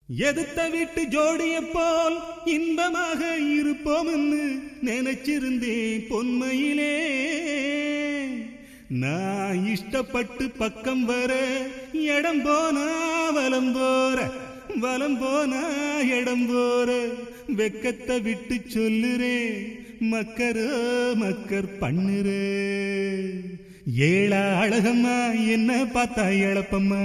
எதுத்த வீட்டு ஜோடிய போல் இன்பமாக இருப்போம்னு நினைச்சிருந்தேன் பொன்மையிலே நான் இஷ்டப்பட்டு பக்கம் வர இடம் போனா வலம் போற வலம் போனா இடம் போற வெக்கத்தை விட்டு சொல்லுறேன் மக்கரோ மக்கர் பண்ணுறே ஏழா அழகம்மா என்ன பார்த்தா எழப்பம்மா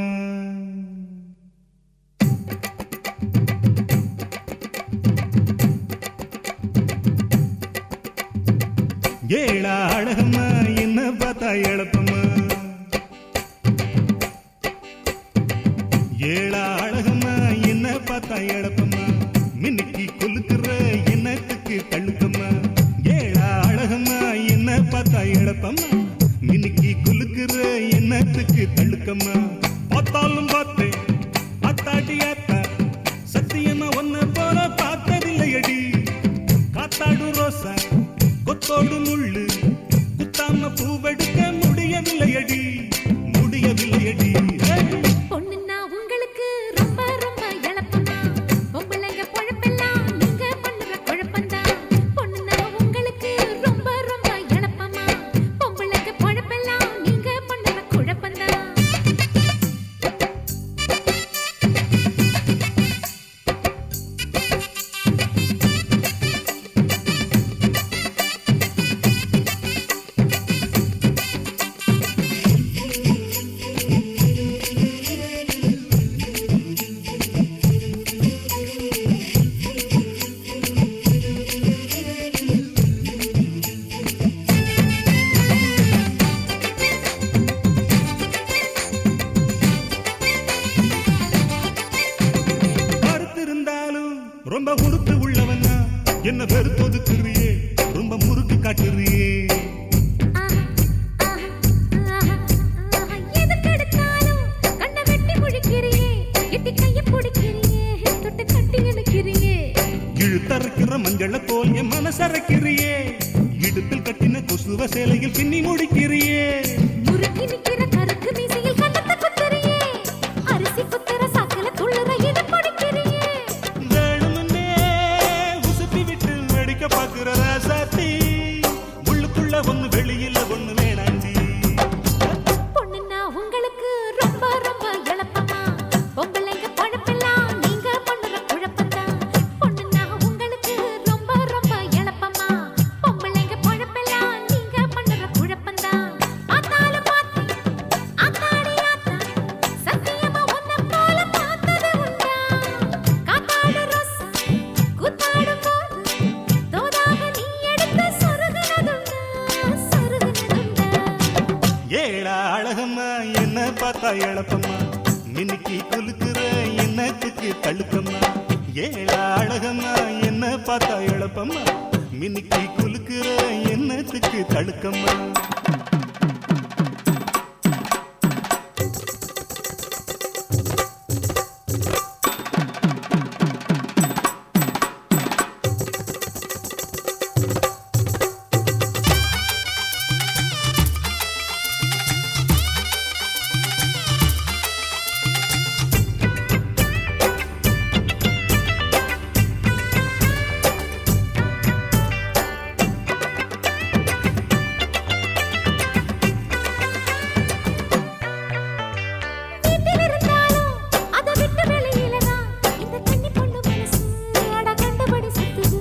ஏழா அழகம்மா என்ன பார்த்தா எழப்பம்மா ஏழா அழகம்மா என்ன பார்த்தா எழப்பம்மா மின்னுக்கு கொலுக்குற என்னத்துக்கு தள்ளுக்கம்மா ஏழா அழகம்மா என்ன பார்த்தா எழப்பம்மா மின்னுக்கு கொலுக்குற என்னத்துக்கு தள்ளுக்கம்மா பார்த்தாலும் பார்த்தேன் அத்தாட்டி அத்தா சத்தியமா ஒன்ன போல பார்த்ததில்லையடி காத்தாடு ரோசா கொத்தோடு முள்ளு குத்தாம பூவெடுக்க முடியவில்லையடி முடியவில்லையடி ஏய்! பொண்ணுன்னா உங்களுக்கு ரொம்ப ரொம்ப இழப்பமா பொம்பளைங்க பொழப்பெல்லாம் நீங்க பண்ணுற குழப்பம்தான் பொண்ணுன்னா உங்களுக்கு ரொம்ப ரொம்ப இழப்பமா பொம்பளைங்க பொழப்பெல்லாம் நீங்க பண்ணுற குழப்பம்தான் மறுத்திருந்தாலும் ரொம்ப உறுத்து உள்ளவனா என்ன வெறுத்தொதுக்குறியே ரொம்ப முறுக்கு காட்டுறியே ஆஹா, ஆஹா, ஆஹா, ஆஹா. எதுக்கெடுத்தாலும் கண்ணை வெட்டி முழிக்கிறியே, எட்டி கையை பிடிக்கிறியே, தொட்டு கட்டி இழுக்கிறியே. இழுத்தறுக்கிற மஞ்சள போல் என் மனசரைக்கிறியே இடுப்பில் கட்டின கொசுவ சேலையில் பின்னி முடிக்கிறியே முறுக்கி நிக்கிற கருக்கு மீசையில் கன்னத்தை குத்துறியே. அரிசி குத்துற சாக்குல துள்ளுற இதை பிடிக்கிறியே. வேணுமுன்னே உசுப்பி விட்டு வெடிக்க பாக்குற ராசாத்தி உள்ளுக்குள்ள ஒண்ணு வெளியில ஒண்ணு வேணாண்டி பொண்ணுன்னா உங்களுக்கு ரொம்ப ரொம்ப இளப்பமா. பொம்பளைங்க பொழப்பெல்லாம் நீங்க பண்ணுற குழப்பம்தான். பொண்ணுன்னா உங்களுக்கு ரொம்ப ரொம்ப இளப்பமா. பொம்பளைங்க பொழப்பெல்லாம் நீங்க பண்ணுற குழப்பம்தான். ஆத்தாலும் பார்த்தேன், ஆத்தாடி ஆத்தா, சத்தியமா உன்னை போல பார்த்தது உண்டா? காத்தாடு ரோசா, கூத்தாடும் போது, தோதாக நீ எடுத்து சொருகுனதுண்டா, சொருகுனதுண்டா. ஏழா அழகம்மா என்ன பார்த்தா எழப்பம்மா மின்னுக்கு குலுக்குற என்னத்துக்கு தழுக்கம்மா ஏழா அழகம்மா என்ன பார்த்தா எழப்பம்மா மின்னுக்கு குலுக்குற என்னத்துக்கு தழுக்கம்மா வீட்டில் இருந்தாலும் அதை விட்டு வெளியில தான் இந்த கன்னி பொண்ணு மனசு அட கண்டபடி சுத்துது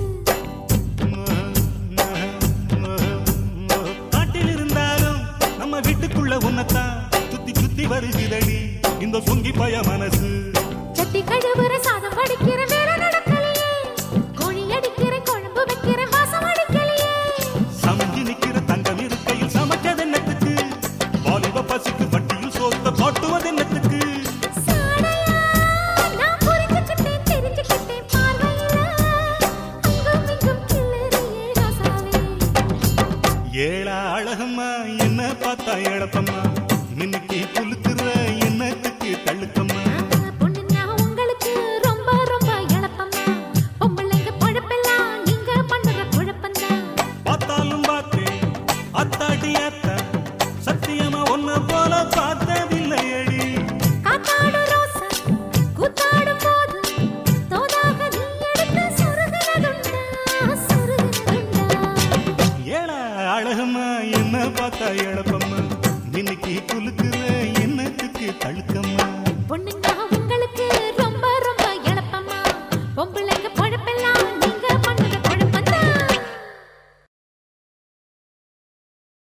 காட்டில் இருந்தாலும் நம்ம வீட்டுக்குள்ள உன்னத்தான் சுத்தி சுத்தி வருகிறடி இந்த சொங்கி பய மனசு சட்டி கழுவுற சாதம் வடிக்கிற வேலை நடக்கலையே கோழி அடிக்கிற குழம்பு வைக்கிற வாசம் அடிக்கலையே சமைஞ்சு நிக்கிற தங்கம் இருக்கையில் சமைச்சது என்னத்துக்கு வாலிப பசிக்கு வட்டியில் சோத்த போட்டுவது என்னத்துக்கு சாடையா நான் புரிஞ்சுக்கிட்டேன் தெரிஞ்சுக்கிட்டேன் பார்வையில அங்கும் இங்கும் கிளறியே ராசாவே ஏழா அழகம்மா என்ன பார்த்தா எழப்பம்மா மின்னுக்கு குலுக்குற என்னத்துக்கு தள்ளுக்கம்மா பொண்ணுன்னா உங்களுக்கு ரொம்ப ரொம்ப இளப்பமா பொம்பளைங்க பொழப்பெல்லாம் நீங்க பண்ணுற குழப்பம்தான் பார்த்தாலும் பார்த்தேன் அத்தாடி அத்தா சத்தியமா ஒன்ன போல பார்த்ததில்லையடி காத்தாடு ரோசா கூத்தாடும் போது அழகம்மா என்ன பார்த்தா இழப்பம்மா இன்னைக்கு குலுக்குற என்னத்துக்கு தழுக்கம்மா பொண்ணுங்க உங்களுக்கு ரொம்ப ரொம்ப இழப்பமா பொம்பளைங்க